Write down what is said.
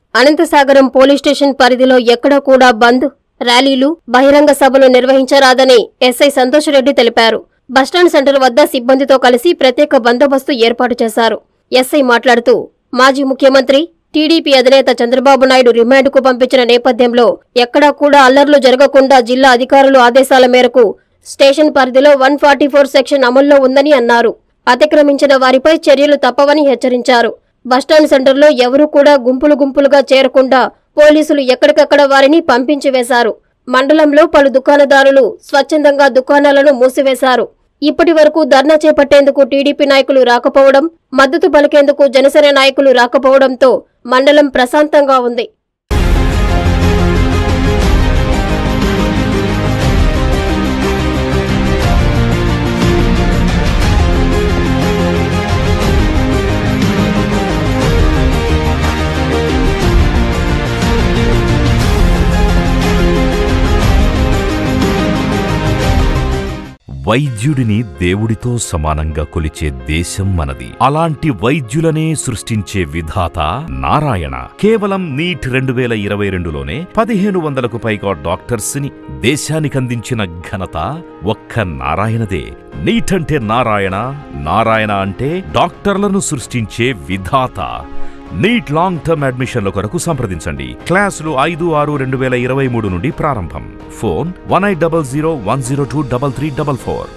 Anantasagaram police station పరిధిలో ఎక్కడా కూడా బంద్ ర్యాలీలు బహిరంగ సభలు నిర్వహించరాదని ఎస్ఐ సంతోషరెడ్డి తెలిపారు బస్టాండ్ సెంటర్ వద్ద సిబ్బందితో కలిసి ప్రత్యేక బందోబస్తు ఏర్పాటు చేశారు ఎస్ఐ మాట్లాడుతూ మాజీ ముఖ్యమంత్రి టీడీపీ అధినేత చంద్రబాబు నాయుడు రిమాండ్కు పంపించిన నేపథ్యంలో ఎక్కడా కూడా అల్లర్లు జరగకుండా జిల్లా అధికారులు ఆదేశాల మేరకు స్టేషన్ పరిధిలో వన్ ఫార్టీ ఫోర్ సెక్షన్ అమల్లో ఉందని అన్నారు అతిక్రమించిన వారిపై చర్యలు తప్పవని హెచ్చరించారు బస్టాండ్ సెంటర్లో ఎవరూ కూడా గుంపులు గుంపులుగా చేరకుండా పోలీసులు ఎక్కడికక్కడ వారిని పంపించి వేశారు మండలంలో పలు దుకాణదారులు స్వచ్ఛందంగా దుకాణాలను మూసివేశారు ఇప్పటి వరకు ధర్నా చేపట్టేందుకు టీడీపీ నాయకులు రాకపోవడం మద్దతు పలికేందుకు జనసేన నాయకులు రాకపోవడంతో మండలం ప్రశాంతంగా ఉంది వైద్యుడిని దేవుడితో సమానంగా కొలిచే దేశం మనది అలాంటి వైద్యులనే సృష్టించే విధాత నారాయణ కేవలం నీట్ రెండు వేల ఇరవై రెండులోనే పదిహేను వందలకు పైగా డాక్టర్స్ ని దేశానికందించిన ఘనత ఒక్క నారాయణదే నీట్ అంటే నారాయణ నారాయణ అంటే డాక్టర్లను సృష్టించే విధాత నీట్ లాంగ్ టర్మ్ అడ్మిషన్ల కొరకు సంప్రదించండి క్లాసులు ఐదు ఆరు రెండు వేల ఇరవై మూడు నుండి ప్రారంభం phone one eight double zero one zero two double three double four